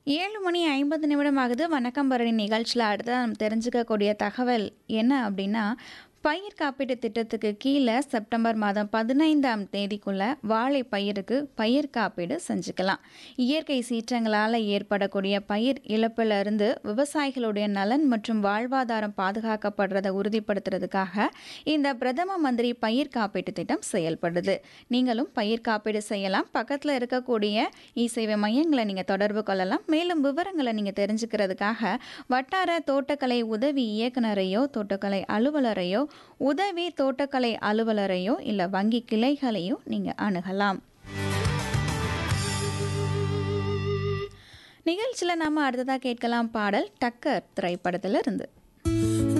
ஏழு மணி ஐம்பது நிமிடம் ஆகுது வணக்கம் பரணி நிகழ்ச்சியில் அடுத்ததாக நம்ம தெரிஞ்சுக்கக்கூடிய தகவல் என்ன அப்படின்னா பயிர் காப்பீட்டு திட்டத்துக்கு கீழே செப்டம்பர் மாதம் பதினைந்தாம் தேதிக்குள்ள வாழை பயிருக்கு பயிர் காப்பீடு செஞ்சுக்கலாம் இயற்கை சீற்றங்களால் ஏற்படக்கூடிய பயிர் இழப்பிலிருந்து விவசாயிகளுடைய நலன் மற்றும் வாழ்வாதாரம் பாதுகாக்கப்படுறதை உறுதிப்படுத்துறதுக்காக இந்த பிரதம மந்திரி பயிர் காப்பீட்டு திட்டம் செயல்படுது நீங்களும் பயிர் காப்பீடு செய்யலாம் பக்கத்தில் இருக்கக்கூடிய இ சேவை மையங்களை நீங்கள் தொடர்பு கொள்ளலாம் மேலும் விவரங்களை நீங்கள் தெரிஞ்சுக்கிறதுக்காக வட்டார தோட்டக்கலை உதவி இயக்குனரையோ தோட்டக்கலை அலுவலரையோ உதவி தோட்டக்கலை அலுவலரையோ இல்லை வங்கி கிளைகளையோ நீங்கள் அணுகலாம் நிகழ்ச்சியில் நாம் அடுத்ததாக கேட்கலாம் பாடல் டக்கர் திரைப்படத்திலிருந்து